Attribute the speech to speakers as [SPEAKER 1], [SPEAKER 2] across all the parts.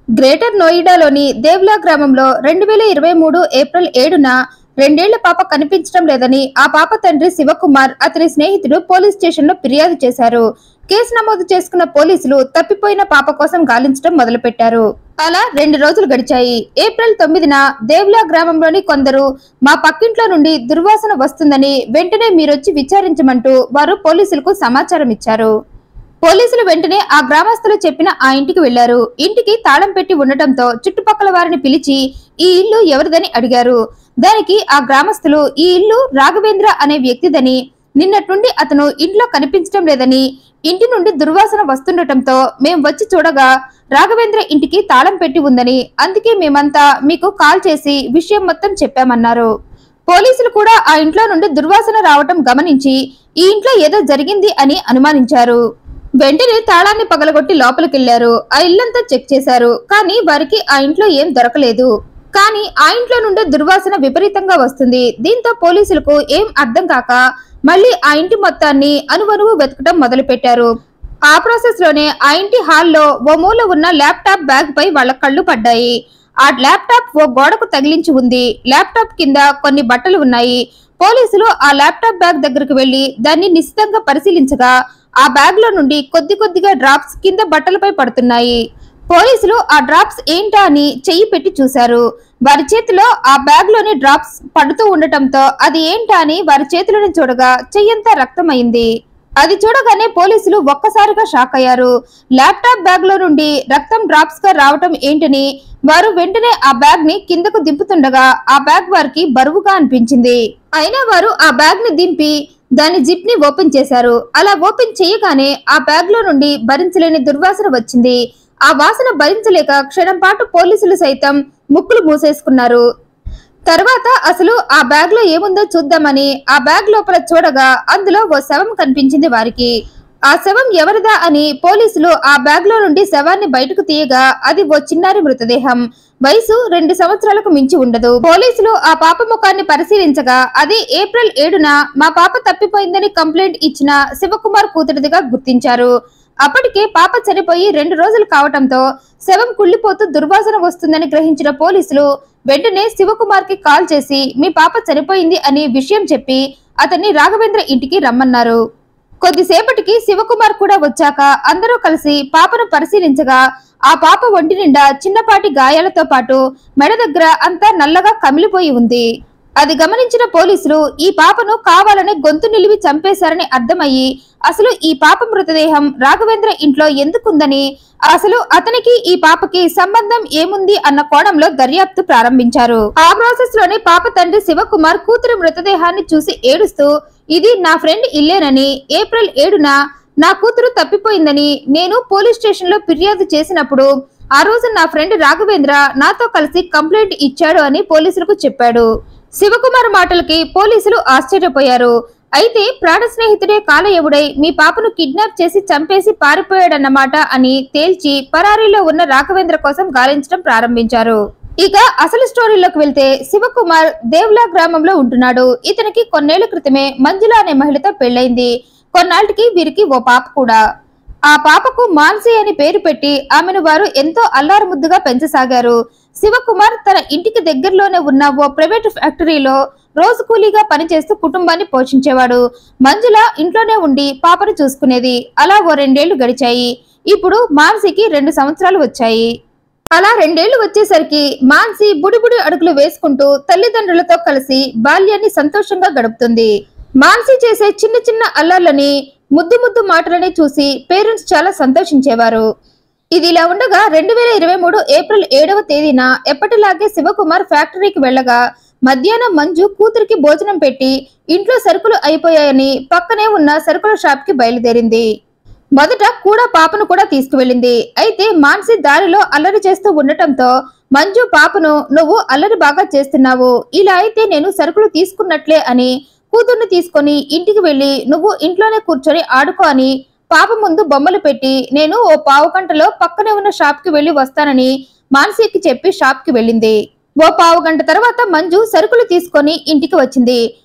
[SPEAKER 1] greater నోయిడాలోని దేవ్లా గ్రామంలో రెండు వేల ఇరవై మూడు ఏప్రిల్ ఏడున రెండేళ్ల పాప కనిపించడం లేదని ఆ పాప తండ్రి శివకుమార్ అతని స్నేహితుడు పోలీస్ స్టేషన్లో ఫిర్యాదు చేశారు కేసు నమోదు చేసుకున్న పోలీసులు తప్పిపోయిన పాప కోసం గాలించడం మొదలుపెట్టారు అలా రెండు రోజులు గడిచాయి ఏప్రిల్ తొమ్మిదిన దేవ్లా గ్రామంలోని కొందరు మా పక్కింట్లో నుండి దుర్వాసన వస్తుందని వెంటనే మీరొచ్చి విచారించమంటూ వారు పోలీసులకు సమాచారం ఇచ్చారు పోలీసులు వెంటనే ఆ గ్రామస్తులు చెప్పిన ఆ ఇంటికి వెళ్లారు ఇంటికి తాళం పెట్టి ఉండటంతో చుట్టుపక్కల వారిని పిలిచి ఈ ఇల్లు ఎవరిదని అడిగారు దానికి ఆ గ్రామస్తులు ఈ ఇల్లు రాఘవేంద్ర అనే వ్యక్తిదని నిన్నటి నుండి అతను ఇంట్లో కనిపించడం లేదని ఇంటి నుండి దుర్వాసన వస్తుండటంతో మేం వచ్చి చూడగా రాఘవేంద్ర ఇంటికి తాళం పెట్టి ఉందని అందుకే మేమంతా మీకు కాల్ చేసి విషయం మొత్తం చెప్పామన్నారు పోలీసులు కూడా ఆ ఇంట్లో నుండి దుర్వాసన రావటం గమనించి ఈ ఇంట్లో ఏదో జరిగింది అని అనుమానించారు వెంటనే తాళాన్ని పగలగొట్టి లోపలికెళ్లారు ఆ ఇల్లంతా చెక్ చేశారు కానీ వారికి ఆ ఇంట్లో ఏం దొరకలేదు కానీ ఆ ఇంట్లో నుండే దుర్వాసన విపరీతంగా వస్తుంది దీంతో పోలీసులకు ఏం అర్థం కాక మళ్ళీ ఆ ఇంటి మొత్తాన్ని అనువనువు వెతకటం మొదలు పెట్టారు ఆ ప్రాసెస్ లోనే ఆ ఇంటి హాల్లో ఓ మూల ఉన్న ల్యాప్టాప్ బ్యాగ్ పై వాళ్ళ కళ్ళు పడ్డాయి ఆ ల్యాప్టాప్ ఓ గోడకు తగిలించి ఉంది ల్యాప్టాప్ కింద కొన్ని బట్టలు ఉన్నాయి పోలీసులు ఆ ల్యాప్టాప్ బ్యాగ్ దగ్గరకు వెళ్లి దాన్ని నిశ్చితంగా పరిశీలించగా ఆ బ్యాగ్ లో నుండి కొద్ది కొద్దిగా డ్రాప్స్ కింద బట్టలపై పడుతున్నాయి పోలీసులు ఆ డ్రాప్స్ ఏంటా అని చెయ్యి పెట్టి చూశారు వారి చేతిలో ఆ బ్యాగ్ లోని డ్రాప్స్ పడుతూ ఉండటంతో అది ఏంటా అని వారి చేతిలోని చూడగా చెయ్యంతా రక్తమైంది అది చూడగానే పోలీసులు ఒక్కసారిగా షాక్ అయ్యారు ల్యాప్టాప్ బ్యాగ్ లో నుండి రక్తం డ్రాప్స్ గా రావటం ఏంటని వారు వెంటనే ఆ బ్యాగ్ ని కిందకు దింపుతుండగా ఆ బ్యాగ్ వారికి బరువుగా అనిపించింది అయినా వారు ఆ బ్యాగ్ ని దింపి దాని జిప్ ని ఓపెన్ చేశారు అలా ఓపెన్ చేయగానే ఆ బ్యాగ్ లో నుండి భరించలేని దుర్వాసన వచ్చింది ఆ వాసన భరించలేక క్షణం పాటు పోలీసులు సైతం ముక్కులు మూసేసుకున్నారు తర్వాత అసలు ఆ బ్యాగ్ లో ఏముందో చూద్దామని ఆ బ్యాగ్ లోపల చూడగా అందులో ఓ శవం కనిపించింది వారికి ఆ శవం ఎవరిదా అని పోలీసులు ఆ బ్యాగ్ లో నుండి శవాన్ని బయటకు తీయగా అది ఓ చిన్నారి మృతదేహం వయసు రెండు సంవత్సరాలకు మించి ఉండదు పోలీసులు ఆ పాప ముఖాన్ని పరిశీలించగా అది ఏప్రిల్ ఏడున మా పాప తప్పిపోయిందని కంప్లైంట్ ఇచ్చిన శివకుమార్ కూతురిదిగా గుర్తించారు అప్పటికే పాప చనిపోయి రెండు రోజులు కావటంతో శవం కుళ్ళిపోతూ దుర్వాసన వస్తుందని గ్రహించిన పోలీసులు వెంటనే శివకుమార్ కి కాల్ చేసి మీ పాప చనిపోయింది అనే విషయం చెప్పి అతన్ని రాఘవేంద్ర ఇంటికి రమ్మన్నారు కొద్దిసేపటికి శివకుమార్ కూడా వచ్చాక అందరూ కలిసి పాపను పరిశీలించగా ఆ పాప ఒంటి నిండా చిన్నపాటి గాయాలతో పాటు మెడ దగ్గర అంతా నల్లగా కమిలిపోయి ఉంది అది గమనించిన పోలీసులు ఈ పాపను కావాలని గొంతు నిలివి చంపేశారని అర్థమయ్యి అసలు ఈ పాప మృతదేహం రాఘవేంద్ర ఇంట్లో ఎందుకుందని అసలు అతనికి ఈ పాపకి సంబంధం ఏముంది అన్న కోణంలో దర్యాప్తు ప్రారంభించారు ఆ ప్రాసెస్ లోనే పాప తండ్రి శివకుమార్ కూతురి మృతదేహాన్ని చూసి ఏడుస్తూ ఇది నా ఫ్రెండ్ ఇల్లేనని ఏప్రిల్ ఏడున నా కూతురు తప్పిపోయిందని నేను పోలీస్ స్టేషన్ లో ఫిర్యాదు చేసినప్పుడు ఆ రోజు నా ఫ్రెండ్ రాఘవేంద్ర నాతో కలిసి కంప్లైంట్ ఇచ్చాడు అని పోలీసులకు చెప్పాడు శివకుమార్ మాటలకి పోలీసులు ఆశ్చర్యపోయారు అయితే ప్రాణ స్నేహితుడే కాలయవుడై మీ పాపను కిడ్నాప్ చేసి చంపేసి పారిపోయాడన్నమాట అని తేల్చి పరారీలో ఉన్న రాఘవేంద్ర కోసం గాలించడం ప్రారంభించారు ఇక అసలు స్టోరీలోకి వెళ్తే శివకుమార్ దేవ్లా గ్రామంలో ఉంటున్నాడు ఇతనికి కొన్నేళ్ల క్రితమే మంజుల అనే మహిళతో పెళ్లైంది కొన్నాళ్ళకి వీరికి ఓ పాప కూడా ఆ పాపకు మాన్సి అని పేరు పెట్టి ఆమెను వారు ఎంతో అల్లారు ముద్దుగా పెంచసాగారు శివకుమార్ తన ఇంటికి దగ్గరలోనే ఉన్న ఓ ప్రైవేట్ ఫ్యాక్టరీలో రోజు కూలీగా పనిచేస్తూ కుటుంబాన్ని పోషించేవాడు మంజుల ఇంట్లోనే ఉండి పాపను చూసుకునేది అలా ఓ రెండేళ్లు గడిచాయి ఇప్పుడు మాన్సికి రెండు సంవత్సరాలు వచ్చాయి అలా రెండేళ్లు వచ్చేసరికి మాన్సి బుడిబుడి అడుగులు వేసుకుంటూ తల్లిదండ్రులతో కలిసి బాల్యాన్ని సంతోషంగా గడుపుతుంది మాన్సి చేసే చిన్న చిన్న అల్లర్లని ముద్దు ముద్దు మాటలని చూసి పేరెంట్స్ చాలా సంతోషించేవారు ఇది ఇలా ఉండగా రెండు వేల ఇరవై మూడు ఏప్రిల్ ఏడవ తేదీన ఎప్పటిలాగే శివకుమార్ ఫ్యాక్టరీకి వెళ్ళగా మధ్యాహ్నం మంజు కూతురికి భోజనం పెట్టి ఇంట్లో సరుకులు అయిపోయాయని పక్కనే ఉన్న సరుకుల షాప్ కి బయలుదేరింది మొదట కూడా పాపను కూడా తీసుకువెళ్ళింది అయితే మాన్సి దారిలో అల్లరి చేస్తూ ఉండటంతో మంజు పాపను నువ్వు అల్లరి బాగా చేస్తున్నావు ఇలా అయితే నేను సరుకులు తీసుకున్నట్లే అని కూతుర్ని తీసుకొని ఇంటికి వెళ్ళి నువ్వు ఇంట్లోనే కూర్చొని ఆడుకో అని పాప ముందు బొమ్మలు పెట్టి నేను ఓ పావు గంటలో పక్కనే ఉన్న షాప్ కి వెళ్లి వస్తానని మానసికి చెప్పి షాప్ కి వెళ్ళింది ఓ పావు గంట తర్వాత మంజు సరుకులు తీసుకొని ఇంటికి వచ్చింది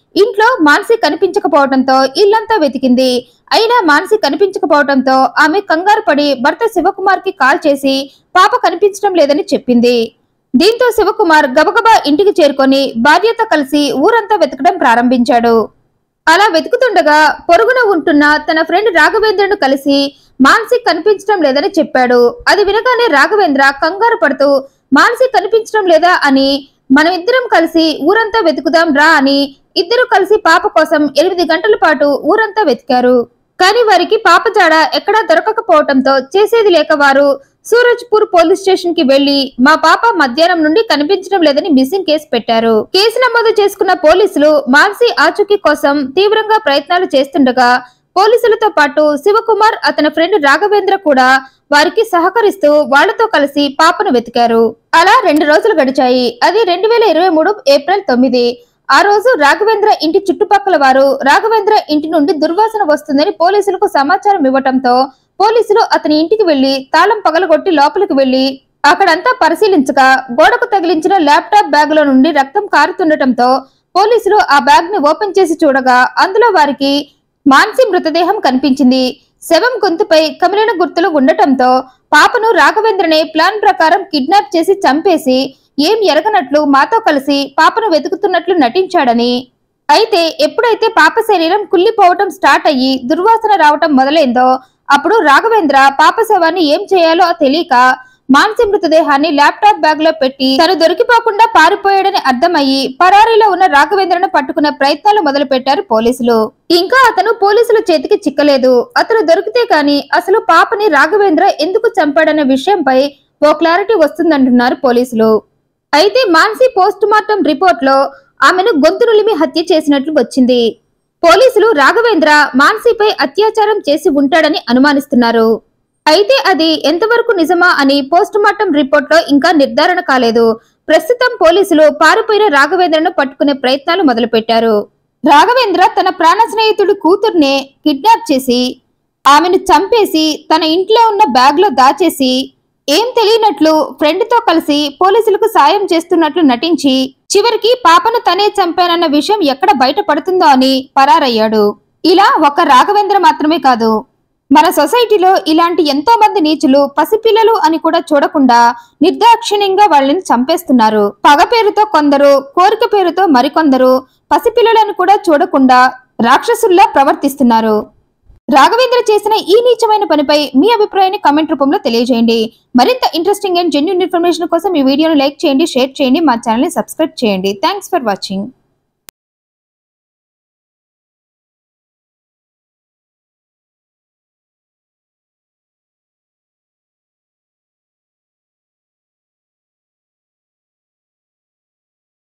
[SPEAKER 1] ఇంట్లో మానసి కనిపించకపోవడంతో ఇల్లంతా వెతికింది అయినా మానసి కనిపించకపోవడంతో ఆమె కంగారు పడి భర్త శివకుమార్ కి కాల్ చేసి పాప కనిపించడం లేదని చెప్పింది దీంతో శివకుమార్ గబగబా ఇంటికి చేరుకొని భార్యతో కలిసి ఊరంతా వెతకడం ప్రారంభించాడు అలా వెతుకుతుండగా పొరుగున ఉంటున్న తన ఫ్రెండ్ రాఘవేంద్రను కలిసి మానసి కనిపించడం లేదని చెప్పాడు అది వినగానే రాఘవేంద్ర కంగారు పడుతూ మానసి కనిపించడం లేదా అని మనం ఇద్దరం కలిసి ఊరంతా వెతుకుదాం రా అని ఇద్దరు కలిసి పాప కోసం ఎనిమిది గంటల పాటు ఊరంతా వెతికారు కానీ వారికి పాప జాడ ఎక్కడా దొరకకపోవటంతో చేసేది లేక వారు సూరజ్పూర్ పోలీస్ స్టేషన్ కి వెళ్లి మా పాప మధ్యాహ్నం నుండి కనిపించడం లేదని మిస్సింగ్ కేసు పెట్టారు కేసు నమోదు చేసుకున్న పోలీసులు మాన్సీ ఆచూకీ కోసం తీవ్రంగా ప్రయత్నాలు చేస్తుండగా పోలీసులతో పాటు శివకుమార్ అతని ఫ్రెండ్ రాఘవేంద్ర కూడా వారికి సహకరిస్తూ వాళ్లతో కలిసి పాపను వెతికారు అలా రెండు రోజులు గడిచాయి అది రెండు వేల ఇరవై మూడు ఏప్రిల్ తొమ్మిది ఆ రోజు రాఘవేంద్ర ఇంటి చుట్టుపక్కల వారు రాఘవేంద్ర ఇంటి నుండి దుర్వాసన వస్తుందని పోలీసులకు సమాచారం ఇవ్వటంతో పోలీసులు అతని ఇంటికి వెళ్లి తాళం పగలగొట్టి లోపలికి వెళ్లి అక్కడంతా పరిశీలించగా గోడకు తగిలించిన ల్యాప్టాప్ బ్యాగ్ లో నుండి రక్తం కారుతుండటంతో పోలీసులు ఆ బ్యాగ్ ని ఓపెన్ చేసి చూడగా అందులో వారికి మాన్సి మృతదేహం కనిపించింది శవం గొంతుపై కమిలిన గుర్తులు ఉండటంతో పాపను రాఘవేంద్రనే ప్లాన్ ప్రకారం కిడ్నాప్ చేసి చంపేసి ఏం ఎరగనట్లు మాతో కలిసి పాపను వెతుకుతున్నట్లు నటించాడని అయితే ఎప్పుడైతే పాప శరీరం కుళ్ళిపోవటం స్టార్ట్ అయ్యి దుర్వాసన రావటం మొదలైందో అప్పుడు రాఘవేంద్ర పాప శవాన్ని ఏం చేయాలో తెలియక మానసి మృతదేహాన్ని ల్యాప్టాప్ బ్యాగ్ లో పెట్టి తను దొరికిపోకుండా పారిపోయాడని అర్థమయ్యి పరారీలో ఉన్న రాఘవేంద్రను పట్టుకునే ప్రయత్నాలు మొదలు పెట్టారు పోలీసులు ఇంకా అతను పోలీసుల చేతికి చిక్కలేదు అతను దొరికితే గాని అసలు పాపని రాఘవేంద్ర ఎందుకు చంపాడనే విషయంపై ఓ క్లారిటీ వస్తుందంటున్నారు పోలీసులు అయితే మాన్సీ పోస్ట్ మార్టం రిపోర్ట్ లో ఆమెను గొంతు నులిమి హత్య చేసినట్లు వచ్చింది పోలీసులు రాఘవేంద్ర మాన్సీపై అత్యాచారం చేసి ఉంటాడని అనుమానిస్తున్నారు అయితే అది ఎంతవరకు నిజమా అని పోస్ట్ మార్టం రిపోర్ట్ లో ఇంకా నిర్ధారణ కాలేదు ప్రస్తుతం పోలీసులు పారిపోయిన రాఘవేంద్రను పట్టుకునే ప్రయత్నాలు మొదలుపెట్టారు రాఘవేంద్ర తన ప్రాణ స్నేహితుడి కూతుర్నే కిడ్నాప్ చేసి ఆమెను చంపేసి తన ఇంట్లో ఉన్న బ్యాగ్ లో దాచేసి ఏం తెలియనట్లు ఫ్రెండ్ తో కలిసి పోలీసులకు సాయం చేస్తున్నట్లు నటించి చివరికి పాపను తనే చంపానన్న విషయం ఎక్కడ బయటపడుతుందో అని పరారయ్యాడు ఇలా ఒక రాఘవేంద్ర మాత్రమే కాదు మన సొసైటీలో ఇలాంటి ఎంతో మంది నీచులు పసిపిల్లలు అని కూడా చూడకుండా నిర్దాక్షిణ్యంగా వాళ్ళని చంపేస్తున్నారు పగ పేరుతో కొందరు కోరిక పేరుతో మరికొందరు పసిపిల్లలను కూడా చూడకుండా రాక్షసుల్లా ప్రవర్తిస్తున్నారు రాఘవేంద్ర చేసిన ఈ నీచమైన పనిపై మీ అభిప్రాయాన్ని కామెంట్ రూపంలో తెలియజేయండి మరింత ఇంట్రెస్టింగ్ అండ్ జెన్యున్ ఇన్ఫర్మేషన్ కోసం ఈ వీడియోను లైక్ చేయండి షేర్ చేయండి మా ఛానల్ని సబ్స్క్రైబ్ చేయండి థ్యాంక్స్ ఫర్ వాచింగ్